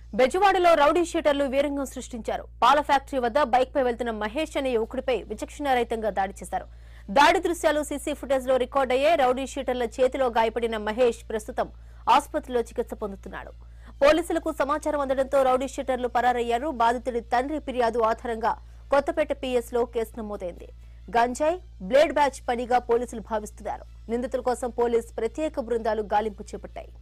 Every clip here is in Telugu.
బెజవాడలో రౌడీ షీటర్లు వీరంగం సృష్టించారు పాల ఫ్యాక్టరీ వద్ద బైక్ పై వెళ్తున్న మహేష్ అనే యువకుడిపై విచక్షణారహితంగా దాడి చేశారు దాడి దృశ్యాలు సీసీ ఫుటేజ్ లో రికార్డ్ అయ్యే రౌడీ షీటర్ల చేతిలో గాయపడిన మహేష్ ప్రస్తుతం ఆసుపత్రిలో చికిత్స పొందుతున్నాడు పోలీసులకు సమాచారం అందడంతో రౌడీ షీటర్లు పరారయ్యారు బాధితుడి తండ్రి ఫిర్యాదు ఆధారంగా కొత్తపేట పిఎస్ లో కేసు నమోదైంది గంజాయి బ్లేడ్ బ్యాచ్ పనిగా పోలీసులు భావిస్తున్నారు నిందితుల కోసం పోలీస్ ప్రత్యేక బృందాలు గాలింపు చేపట్టాయి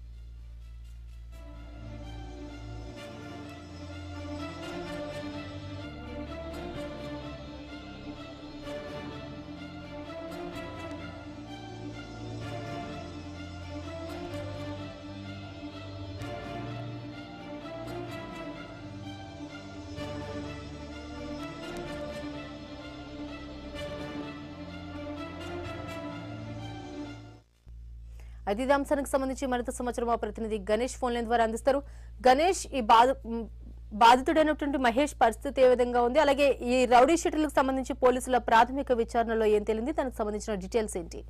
అయితే ఇదే అంశానికి సంబంధించి మరింత సమాచారం మా ప్రతినిధి గణేష్ ఫోన్ లైన్ ద్వారా అందిస్తారు గణేష్ ఈ బాధ మ్, బాధితుడైనటువంటి మహేష్ పరిస్థితి ఏ విధంగా ఉంది అలాగే ఈ రౌడీ షీటర్లకు సంబంధించి పోలీసుల ప్రాథమిక విచారణలో ఏం తేలింది దానికి సంబంధించిన డీటెయిల్స్ ఏంటి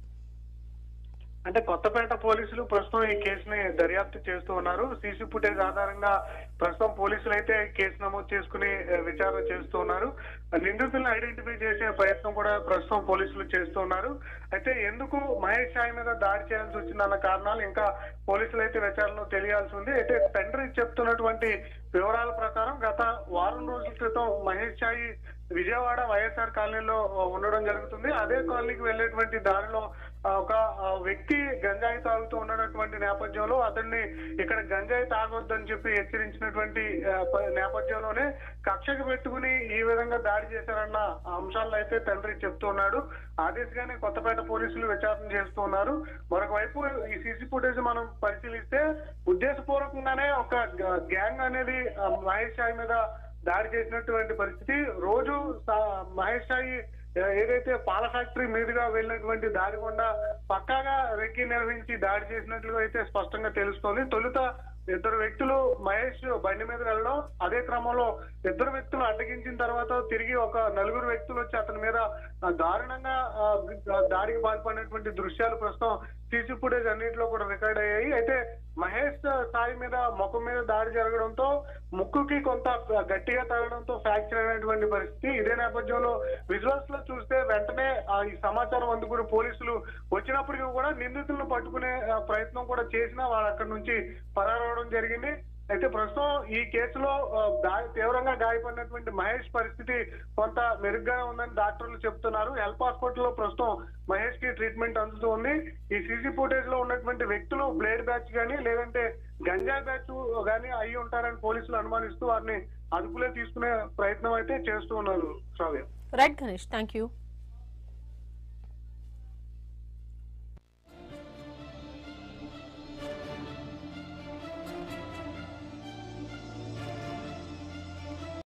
అంటే కొత్తపేట పోలీసులు ప్రస్తుతం ఈ కేసుని దర్యాప్తు చేస్తూ ఉన్నారు సీసీ ఫుటేజ్ ఆధారంగా ప్రస్తుతం పోలీసులు అయితే కేసు నమోదు చేసుకుని ఆ, విచారణ చేస్తూ ఉన్నారు నిందితులను ఐడెంటిఫై చేసే ప్రయత్నం కూడా ప్రస్తుతం పోలీసులు చేస్తూ ఉన్నారు అయితే ఎందుకు మహేష్ షాయి మీద దాడి చేయాల్సి వచ్చిందన్న కారణాలు ఇంకా పోలీసులు అయితే విచారణలో తెలియాల్సి ఉంది అయితే తండ్రి చెప్తున్నటువంటి వివరాల ప్రకారం గత వారం రోజుల క్రితం మహేష్ షాయి విజయవాడ వైఎస్ఆర్ కాలనీలో ఉండడం జరుగుతుంది అదే కాలనీకి వెళ్ళేటువంటి దారిలో ఆ, ఒక ఆ, వ్యక్తి గంజాయి తాగుతూ ఉన్నటువంటి నేపథ్యంలో అతన్ని ఇక్కడ గంజాయి తాగొద్దని చెప్పి హెచ్చరించినటువంటి ఆ, ప- నేపథ్యంలోనే కక్షకు పెట్టుకుని ఈ విధంగా దాడి చేశారన్న అంశాలను అయితే తండ్రి చెప్తున్నాడు ఆ దిశగానే కొత్తపేట పోలీసులు విచారణ చేస్తూ ఉన్నారు మరొక వైపు ఈ సీసీ ఫుటేజ్ మనం పరిశీలిస్తే ఉద్దేశపూర్వకంగానే ఒక గ- గ్యాంగ్ అనేది ఆ, మహేష్ షాయి మీద దాడి చేసినటువంటి పరిస్థితి రోజు సా- మహేష్ షాయి ఏ- ఏదైతే పాల ఫ్యాక్టరీ మీదుగా వెళ్ళినటువంటి దారి గుండా పక్కాగా రెక్కి నిర్వహించి దాడి చేసినట్లుగా అయితే స్పష్టంగా తెలుస్తోంది తొలుత ఇద్దరు వ్యక్తులు మహేష్ బండి మీద వెళ్ళడం అదే క్రమంలో ఇద్దరు వ్యక్తులు అడ్డగించిన తర్వాత తిరిగి ఒక నలుగురు వ్యక్తులు వచ్చి అతని మీద ఆ, దారుణంగా ఆ, దాడికి పాల్పడినటువంటి దృశ్యాలు ప్రస్తుతం సీసీ ఫుటేజ్ అన్నింటిలో కూడా రికార్డ్ అయ్యాయి అయితే మహేష్ సాయి మీద ముఖం మీద దాడి జరగడంతో ముక్కుకి కొంత గట్టిగా తగలడంతో ఫ్రాక్చర్ అయినటువంటి పరిస్థితి ఇదే నేపథ్యంలో విజువల్స్ లో చూస్తే వెంటనే ఆ, ఈ సమాచారం అందుకుని పోలీసులు వచ్చినప్పటికీ కూడా నిందితులను పట్టుకునే ఆ, ప్రయత్నం కూడా చేసినా వాళ్ళు అక్కడి నుంచి పరారవడం జరిగింది అయితే ప్రస్తుతం ఈ కేసులో ఆ, గా- తీవ్రంగా గాయపడినటువంటి మహేష్ పరిస్థితి కొంత మెరుగ్గానే ఉందని డాక్టర్లు చెప్తున్నారు హెల్ప్ హాస్పిటల్లో ప్రస్తుతం మహేష్ కి ట్రీట్మెంట్ అందుతుంది ఈ సీసీ ఫుటేజ్ లో ఉన్నటువంటి వ్యక్తులు బ్లేడ్ బ్యాచ్ గానీ లేదంటే గంజాయి బ్యాచ్ గానీ అయి ఉంటారని పోలీసులు అనుమానిస్తూ వారిని అదుపులో తీసుకునే ప్రయత్నం అయితే చేస్తూ ఉన్నారు Sravya right Ganesh thank you